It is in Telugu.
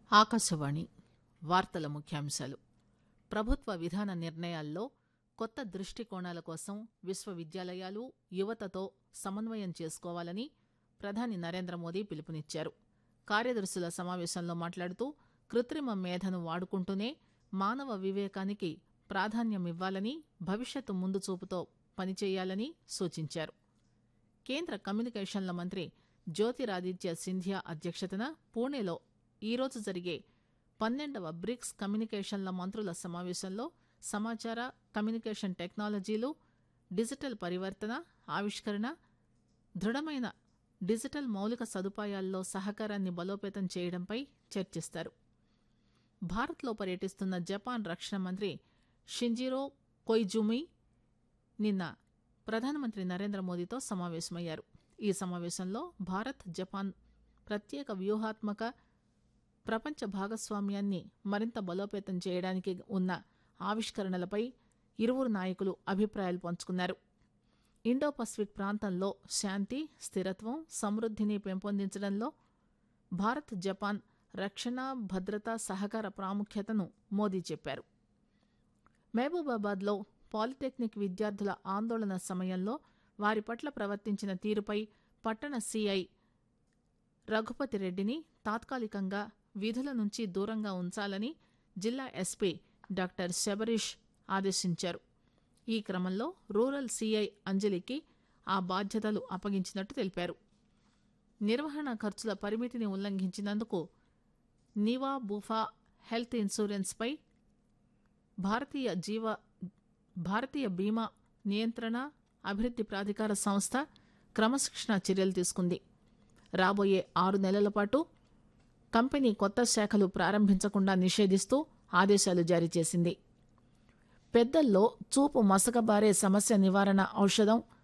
ఆకాశవాణి వార్తల ముఖ్యాంశాలు ప్రభుత్వ విధాన నిర్ణయాల్లో కొత్త దృష్టికోణాల కోసం విశ్వవిద్యాలయాలు యువతతో సమన్వయం చేసుకోవాలని ప్రధాని నరేంద్ర మోదీ పిలుపునిచ్చారు కార్యదర్శుల సమావేశంలో మాట్లాడుతూ కృత్రిమ మేధను వాడుకుంటూనే మానవ వివేకానికి ప్రాధాన్యమివ్వాలని భవిష్యత్తు ముందు చూపుతో పనిచేయాలని సూచించారు కేంద్ర కమ్యూనికేషన్ల మంత్రి జ్యోతిరాదిత్య సింధియా అధ్యక్షతన పూణేలో ఈరోజు జరిగే పన్నెండవ బ్రిక్స్ కమ్యూనికేషన్ల మంత్రుల సమావేశంలో సమాచార కమ్యూనికేషన్ టెక్నాలజీలు డిజిటల్ పరివర్తన ఆవిష్కరణ దృఢమైన డిజిటల్ మౌలిక సదుపాయాల్లో సహకారాన్ని బలోపేతం చేయడంపై చర్చిస్తారు భారత్లో పర్యటిస్తున్న జపాన్ రక్షణ మంత్రి షింజిరో కొయిజుమి నిన్న ప్రధానమంత్రి నరేంద్ర మోదీతో సమావేశమయ్యారు ఈ సమావేశంలో భారత్ జపాన్ ప్రత్యేక వ్యూహాత్మక ప్రపంచ భాగస్వామ్యాన్ని మరింత బలోపేతం చేయడానికి ఉన్న ఆవిష్కరణలపై ఇరువురు నాయకులు అభిప్రాయాలు పంచుకున్నారు ఇండో పసిఫిక్ ప్రాంతంలో శాంతి స్థిరత్వం సమృద్ధిని పెంపొందించడంలో భారత్ జపాన్ రక్షణ భద్రతా సహకార ప్రాముఖ్యతను మోదీ చెప్పారు మహబూబాబాద్లో పాలిటెక్నిక్ విద్యార్థుల ఆందోళన సమయంలో వారి పట్ల ప్రవర్తించిన తీరుపై పట్టణ సీఐ రఘుపతి రెడ్డిని తాత్కాలికంగా విధుల నుంచి దూరంగా ఉంచాలని జిల్లా ఎస్పీ డాక్టర్ శబరీష్ ఆదేశించారు ఈ క్రమంలో రూరల్ సీఐ అంజలికి ఆ బాధ్యతలు అప్పగించినట్టు తెలిపారు నిర్వహణ ఖర్చుల పరిమితిని ఉల్లంఘించినందుకు నివా బూఫా హెల్త్ ఇన్సూరెన్స్పై భారతీయ జీవ భారతీయ బీమా నియంత్రణ అభివృద్ధి ప్రాధికార సంస్థ క్రమశిక్షణ చర్యలు తీసుకుంది రాబోయే ఆరు నెలల పాటు కంపెనీ కొత్త శాఖలు ప్రారంభించకుండా నిషేధిస్తూ ఆదేశాలు జారీ చేసింది పెద్దల్లో చూపు మసకబారే సమస్య నివారణ ఔషధం